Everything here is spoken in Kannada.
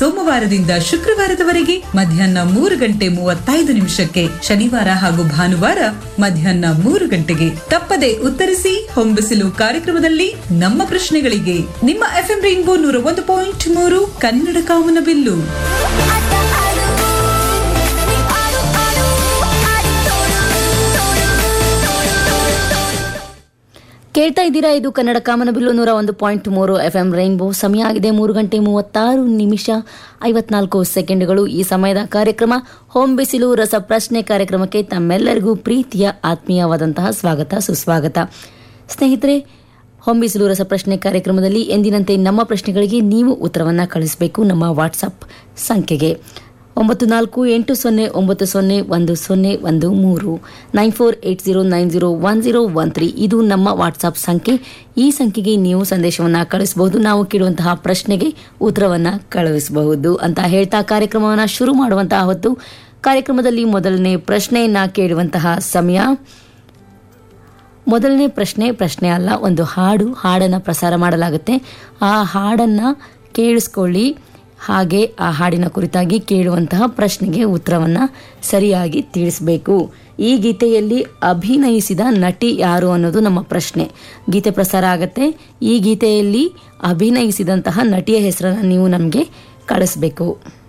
ಸೋಮವಾರದಿಂದ ಶುಕ್ರವಾರದವರೆಗೆ ಮಧ್ಯಾಹ್ನ ಮೂರು ಗಂಟೆ ಮೂವತ್ತೈದು ನಿಮಿಷಕ್ಕೆ ಶನಿವಾರ ಹಾಗೂ ಭಾನುವಾರ ಮಧ್ಯಾಹ್ನ ಮೂರು ಗಂಟೆಗೆ ತಪ್ಪದೆ ಉತ್ತರಿಸಿ ಹೊಂಬಿಸಿಲು ಕಾರ್ಯಕ್ರಮದಲ್ಲಿ ನಮ್ಮ ಪ್ರಶ್ನೆಗಳಿಗೆ ನಿಮ್ಮ ಎಫ್ಎಂ ರೈನ್ಬೋ ನೂರ ಒಂದು ಪಾಯಿಂಟ್ ಮೂರು ಕನ್ನಡ ಕಾಮನಬಿಲ್ಲು ಆಟ ಆಡು ನೀ ಆಡು ಆಡು ಆಡಿ ತೋರು ಕೇಳ್ತಾ ಇದ್ದೀರಾ ಇದು ಕನ್ನಡ ಕಾಮನಬಿಲ್ಲು ನೂರ ಒಂದು ಪಾಯಿಂಟ್ ಮೂರು ಎಫ್ ಎಂ ರೈನ್ಬೋ ಸಮಯ ಆಗಿದೆ ಮೂರು ಗಂಟೆ ಮೂವತ್ತಾರು ನಿಮಿಷ ಐವತ್ನಾಲ್ಕು ಸೆಕೆಂಡ್ಗಳು ಈ ಸಮಯದ ಕಾರ್ಯಕ್ರಮ ಹೋಮ್ ಬಿಸಿಲು ರಸ ಪ್ರಶ್ನೆ ಕಾರ್ಯಕ್ರಮಕ್ಕೆ ತಮ್ಮೆಲ್ಲರಿಗೂ ಪ್ರೀತಿಯ ಆತ್ಮೀಯವಾದಂತಹ ಸ್ವಾಗತ ಸುಸ್ವಾಗತ ಸ್ನೇಹಿತರೆ ಹೋಮ್ ಬಿಸಿಲು ರಸ ಪ್ರಶ್ನೆ ಕಾರ್ಯಕ್ರಮದಲ್ಲಿ ಎಂದಿನಂತೆ ನಮ್ಮ ಪ್ರಶ್ನೆಗಳಿಗೆ ನೀವು ಉತ್ತರವನ್ನು ಕಳಿಸಬೇಕು ನಮ್ಮ ವಾಟ್ಸಪ್ ಸಂಖ್ಯೆಗೆ ಒಂಬತ್ತು ನಾಲ್ಕು ಎಂಟು ಸೊನ್ನೆ ಒಂಬತ್ತು ಸೊನ್ನೆ ಒಂದು ಸೊನ್ನೆ ಒಂದು ಮೂರು nine four eight zero nine zero one zero one three ಇದು ನಮ್ಮ ವಾಟ್ಸಾಪ್ ಸಂಖ್ಯೆ ಈ ಸಂಖ್ಯೆಗೆ ನೀವು ಸಂದೇಶವನ್ನು ಕಳಿಸಬಹುದು ನಾವು ಕೇಳುವಂತಹ ಪ್ರಶ್ನೆಗೆ ಉತ್ತರವನ್ನು ಕಳುಹಿಸಬಹುದು ಅಂತ ಹೇಳ್ತಾ ಕಾರ್ಯಕ್ರಮವನ್ನು ಶುರು ಮಾಡುವಂತಹ ಹೊತ್ತು ಕಾರ್ಯಕ್ರಮದಲ್ಲಿ ಮೊದಲನೇ ಪ್ರಶ್ನೆಯನ್ನ ಕೇಳುವಂತಹ ಸಮಯ ಮೊದಲನೇ ಪ್ರಶ್ನೆ ಪ್ರಶ್ನೆ ಅಲ್ಲ ಒಂದು ಹಾಡು ಹಾಡನ್ನು ಪ್ರಸಾರ ಮಾಡಲಾಗುತ್ತೆ ಆ ಹಾಡನ್ನು ಕೇಳಿಸ್ಕೊಳ್ಳಿ ಹಾಗೆ ಆ ಹಾಡಿನ ಕುರಿತಾಗಿ ಕೇಳುವಂತಹ ಪ್ರಶ್ನೆಗೆ ಉತ್ತರವನ್ನು ಸರಿಯಾಗಿ ತಿಳಿಸಬೇಕು ಈ ಗೀತೆಯಲ್ಲಿ ಅಭಿನಯಿಸಿದ ನಟಿ ಯಾರು ಅನ್ನೋದು ನಮ್ಮ ಪ್ರಶ್ನೆ ಗೀತೆ ಪ್ರಸಾರ ಆಗುತ್ತೆ ಈ ಗೀತೆಯಲ್ಲಿ ಅಭಿನಯಿಸಿದಂತಹ ನಟಿಯ ಹೆಸರನ್ನು ನೀವು ನಮಗೆ ಕಳಿಸ್ಬೇಕು